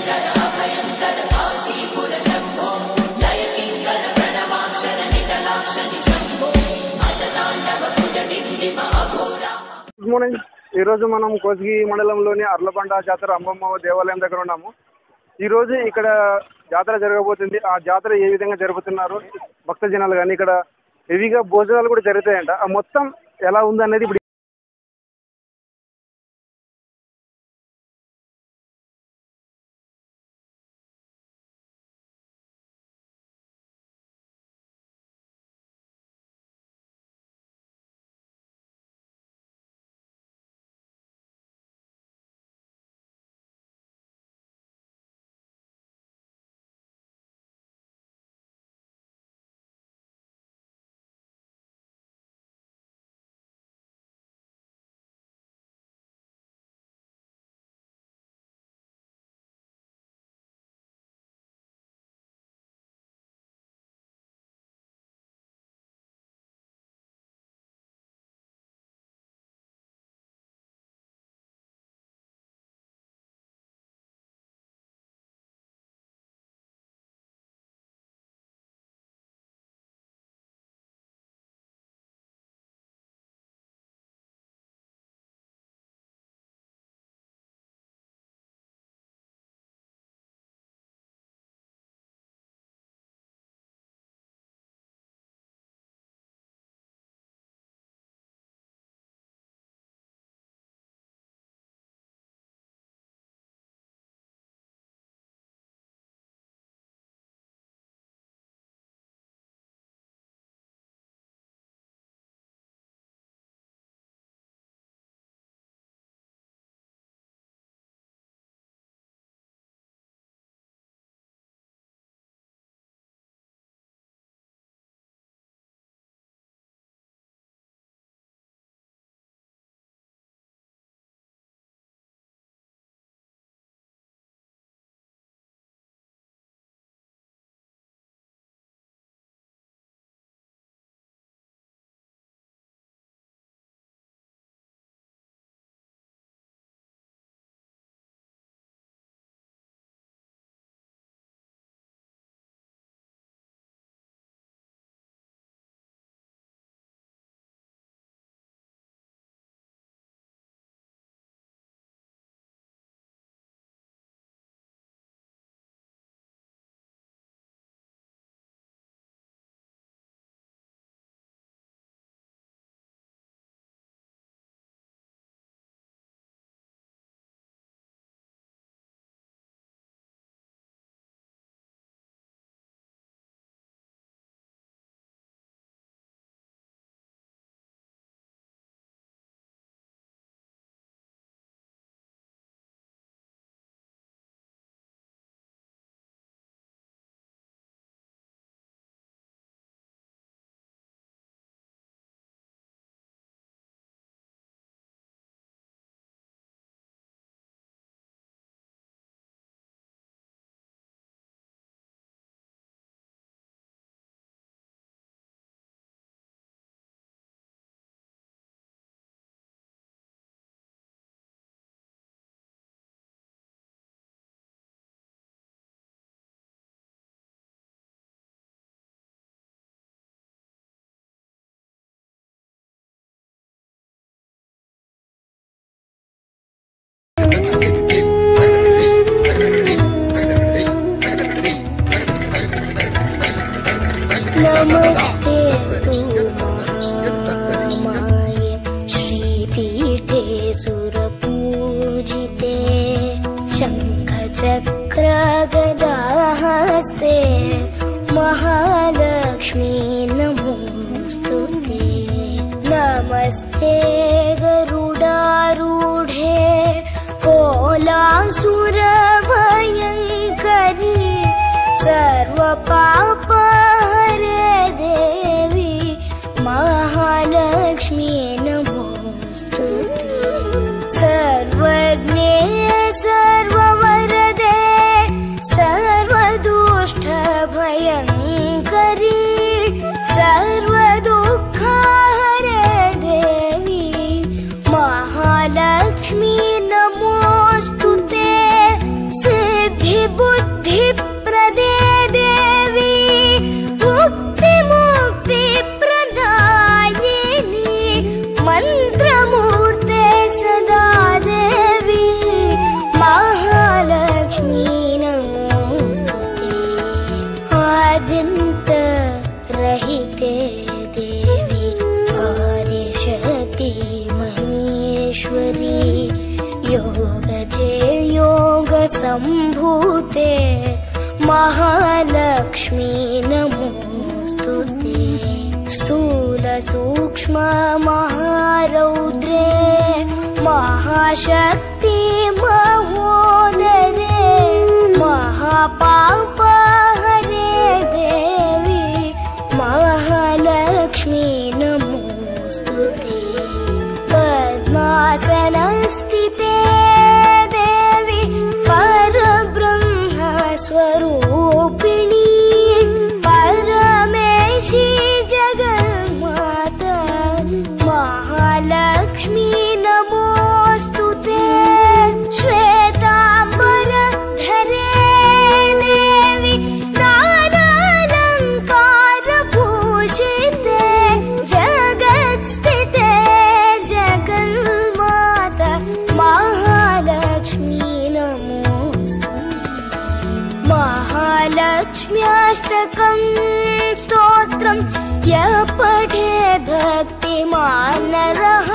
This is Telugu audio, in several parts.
గుడ్ మార్నింగ్ ఈ రోజు మనం కోసిగి మండలంలోని అర్లబండ జాతర అమ్మమ్మ దేవాలయం దగ్గర ఉన్నాము ఈ రోజు ఇక్కడ జాతర జరగబోతుంది ఆ జాతర ఏ విధంగా జరుపుతున్నారు భక్త జనాలు కానీ ఇక్కడ హెవీగా భోజనాలు కూడా జరుగుతాయంట ఆ మొత్తం ఎలా ఉంది అనేది ఇప్పుడు नमस्ते तु महामाये श्रीपीठे सुरपूजिते शङ्खचक्रगदाहस्ते महालक्ष्मी नमोऽस्तु ते नमस्ते गरुडारूढे कोलासुरभयङ्करी सर्वपापहरे देवी महालक्ष्मी नमोऽस्तु ते। सर्वज्ञे सर्ववरदे सर्वदुष्टभयङ्करी सर्वदुःखहरे देवी महालक्ष्मी नमोऽस्तु ते सिद्धि सम्भूते महालक्ष्मी नमोऽस्तु ते स्थूलसूक्ष्म महारौद्रे महाशक्ति महोदरे महापापहरे देवी महालक्ष्मी नमोऽस्तु ते पद्मासनस्थिते देवी परब्रह्मस्वरूपिणी परमेशी जगन्माता महालक्ष्मी नमोऽस्तु ते श्वेताम्बरधरे देवी नानालङ्कारभूषिते जगत्स्थिते जगन्माता महालक्ष्मी नमोऽस्तु महालक्ष्म्याष्टकं स्तोत्रम् यः पठे भक्तिमान् नरः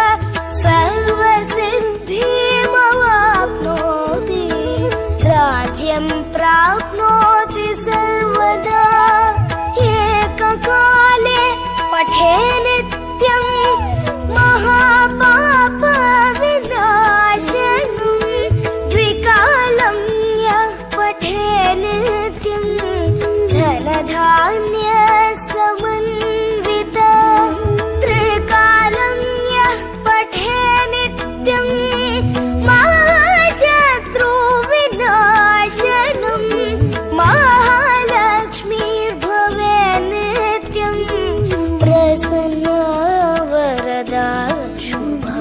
सर्वसिद्धिमवाप्नोति राज्यं प्राप्नोति सर्वदा एककाले पठे नित्यम् महापापविनाशनम् द्विकालं यः पठे नित्यम् धनधान्यसमन्वित त्रिकालं यः पठे नित्यम् महाशत्रुविनाशनम् महालक्ष्मीर्भवे नित्यम् प्रसन्ना वरदा शुभा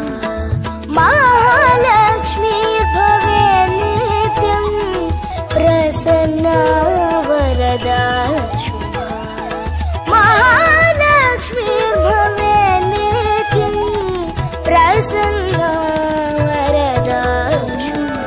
महालक्ष्मीर्भवे नित्यम् प्रसन्ना वरदा शुभा महालक्ष्मीर्भवे नित्यम् प्रसन्ना वरदा शुभा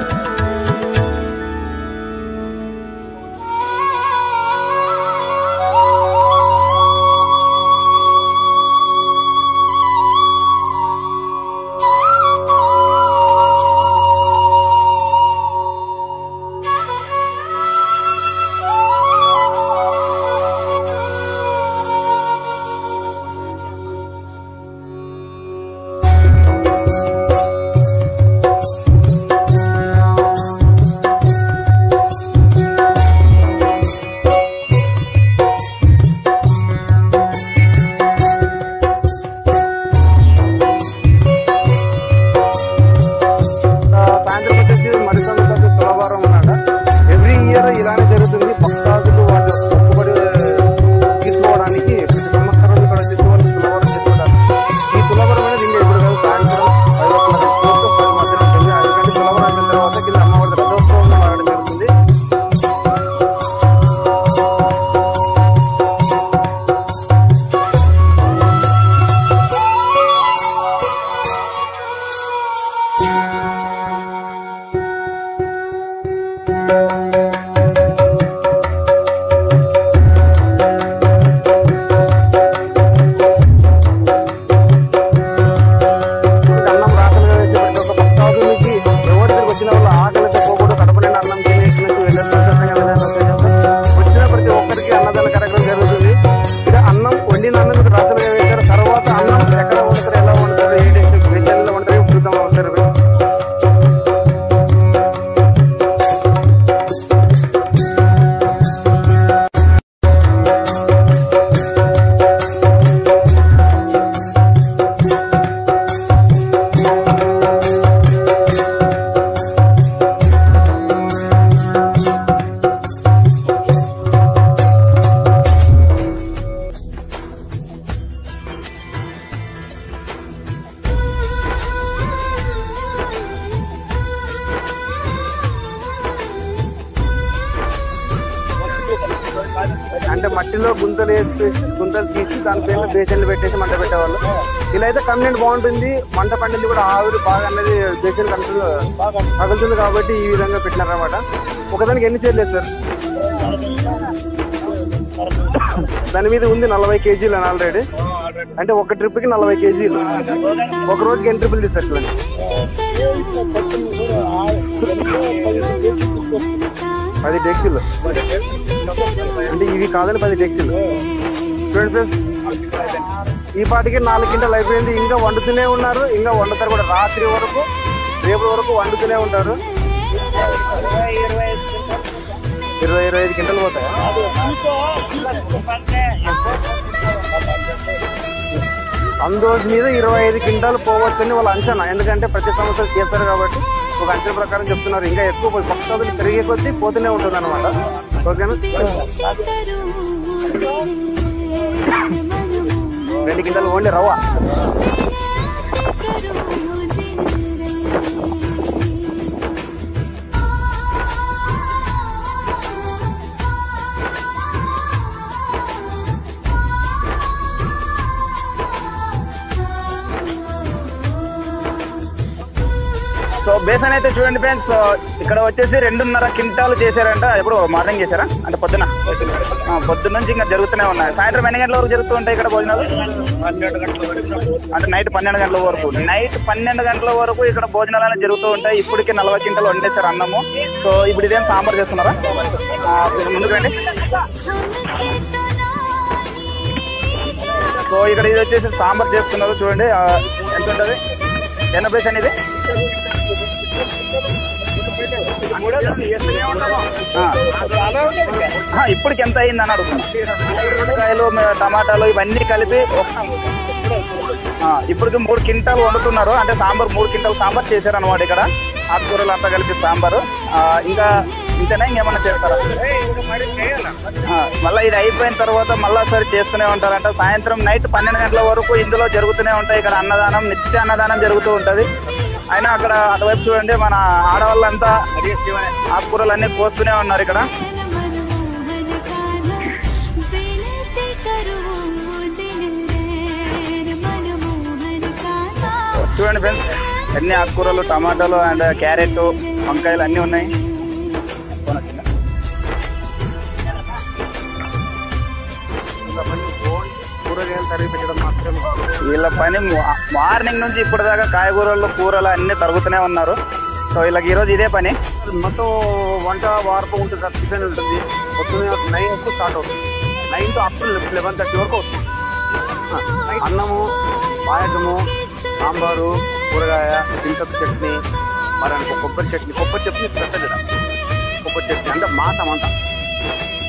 ఆ, సాయంత్రం వచ్చేసి మరికొంత తులవారం అన్నమాట ఎవ్రీ ఇయర్ ఇలానే జరుగుతుంది భక్తాదులు వాళ్ళు మొక్కుబడి తీసుకోవడానికి ప్రతి సంవత్సరం ఇక్కడ వచ్చేసి వాళ్ళు తులవారం చేసుకుంటారు ఈ తులవరం అనేది ఇంకా ఇప్పుడు కాదు సాయంత్రం ఐదు ఒక్క పది మధ్యలో ఉంటుంది అందుకని తులవరం అయిన తర్వాత కింద అమ్మవారి రథోత్సవం మారడం జరుగుతుంది అన్నం రాకలుగా వేసి ప్రతి ఒక్క భక్తాదునికి ఎవరి దగ్గరికి వచ్చిన వాళ్ళు ఆకలితో పోకూడదు కడపలేని అన్నం తినేసినట్టు వెళ్ళాలి సంతోషంగా వెళ్ళాలి ఉద్దేశంతో వచ్చిన ప్రతి ఒక్కరికి అన్నదాన కార్యక్రమం జరుగుతుంది ఇక్కడ అన్నం వండిన అన్నం ఇక్కడ రాకలుగా వేశారు తర్వాత అన్నం ఎక్కడ వండుతారు ఎలా వండుతారు ఏ టేస్ట్ వెజ్జల్లో వంటారు చూద్దాం అవుతారు అంటే మట్టిలో గుంతలు వేసి గుంతలు తీసి దాని పైన బేసన్లు పెట్టేసి మంట పెట్టేవాళ్ళు ఇలా అయితే కమ్యూనిటీ బాగుంటుంది మంట పండింది కూడా ఆవిరి బాగా అనేది బేసన్ కంట్రోల్ తగులుతుంది కాబట్టి ఈ విధంగా పెట్టినారన్నమాట ఒకదానికి ఎన్ని చేయలేదు సార్ దాని మీద ఉంది నలభై కేజీలు అని ఆల్రెడీ అంటే ఒక ట్రిప్ కి నలభై కేజీలు ఒక రోజుకి ఎన్ని ట్రిపులు తీస్తారు ఇట్లా పది డెక్సిల్ అంటే ఇవి కాదని పది డెక్సిల్ చూడండి ఫ్రెండ్స్ ఈ పాటికి నాలుగు కింటలు అయిపోయింది ఇంకా వండుతూనే ఉన్నారు ఇంకా వండుతారు కూడా రాత్రి వరకు రేపు వరకు వండుతూనే ఉంటారు ఇరవై ఇరవై ఐదు కింటలు పోతాయి అందోజ్ మీద ఇరవై ఐదు క్వింటాలు పోవచ్చని వాళ్ళ అంచనా ఎందుకంటే ప్రతి సంవత్సరం చేస్తారు కాబట్టి ఒక అంచనా ప్రకారం చెప్తున్నారు ఇంకా ఎక్కువ పోయి భక్తులు పెరిగే కొద్దీ పోతూనే ఉంటుంది అనమాట ఓకేనా రెండు కింటాలు ఓన్లీ రవ్వ సో బేసన్ అయితే చూడండి ఫ్రెండ్స్ సో ఇక్కడ వచ్చేసి రెండున్నర క్వింటాలు చేశారంట ఎప్పుడు మార్నింగ్ చేశారా అంటే పొద్దున ఆ, పొద్దున్న నుంచి ఇంకా జరుగుతూనే ఉన్నాయి సాయంత్రం ఎన్ని గంటల వరకు జరుగుతూ ఉంటాయి ఇక్కడ భోజనాలు అంటే నైట్ పన్నెండు గంటల వరకు నైట్ పన్నెండు గంటల వరకు ఇక్కడ భోజనాలు అనేవి జరుగుతూ ఉంటాయి ఇప్పటికి నలభై క్వింటలు వండేశారు అన్నము సో ఇప్పుడు ఇదేం సాంబార్ చేస్తున్నారా ఆ, ముందుకు రండి సో ఇక్కడ ఇది వచ్చేసి సాంబార్ చేస్తున్నారు చూడండి ఆ, ఎంత ఉంటుంది ఎన్న ప్లేస్ అనేది ఆ. ఆ, ఇప్పటికి ఎంత అయింది అని అడుగుతున్నా కాయలు టమాటాలు ఇవన్నీ కలిపి ఒక- ఆ, ఇప్పటికి మూడు క్వింటాలు వండుతున్నారు అంటే సాంబార్ మూడు క్వింటాలు సాంబార్ చేశారు అనమాట ఇక్కడ ఆకుకూరలు అంతా కలిపి సాంబారు ఆ, ఇంకా ఇంతేనా ఇంకేమన్నా చేస్తారా ఆ, మళ్ళీ ఇది అయిపోయిన తర్వాత మళ్ళా సరి చేస్తూనే ఉంటారంట సాయంత్రం నైట్ పన్నెండు గంటల వరకు ఇందులో జరుగుతూనే ఉంటాయి ఇక్కడ అన్నదానం నిత్య అన్నదానం జరుగుతూ ఉంటది అయినా అక్కడ అటువైపు చూడండి మన ఆడవాళ్ళంతా ఆకుకూరలు అన్ని కోస్తూనే ఉన్నారు ఇక్కడ చూడండి ఫ్రెండ్స్ అన్ని ఆకుకూరలు టమాటాలు అండ్ క్యారెట్ వంకాయలు అన్నీ ఉన్నాయి కూరగాయలు తరిగి పెట్టడం మాత్రమే వీళ్ళ పని మా- మార్నింగ్ నుంచి ఇప్పటిదాకా కాయగూరలు కూరలు అన్ని తరుగుతూనే ఉన్నారు సో వీళ్ళకి ఈరోజు ఇదే పని మొత్తం వంట వార్పు ఉంటుంది సార్ టిఫిన్ ఉంటుంది పొద్దున్న నైన్ కు స్టార్ట్ అవుతుంది nine to up to eleven thirty వరకు వస్తుంది ఆ, అన్నము పాయకము సాంబారు కూరగాయ చింతపు చట్నీ మరి అనుకో కొబ్బరి చట్నీ కొబ్బరి చట్నీ స్పెషల్ ఇక్కడ కొబ్బరి చట్నీ అంటే మాసం అంతా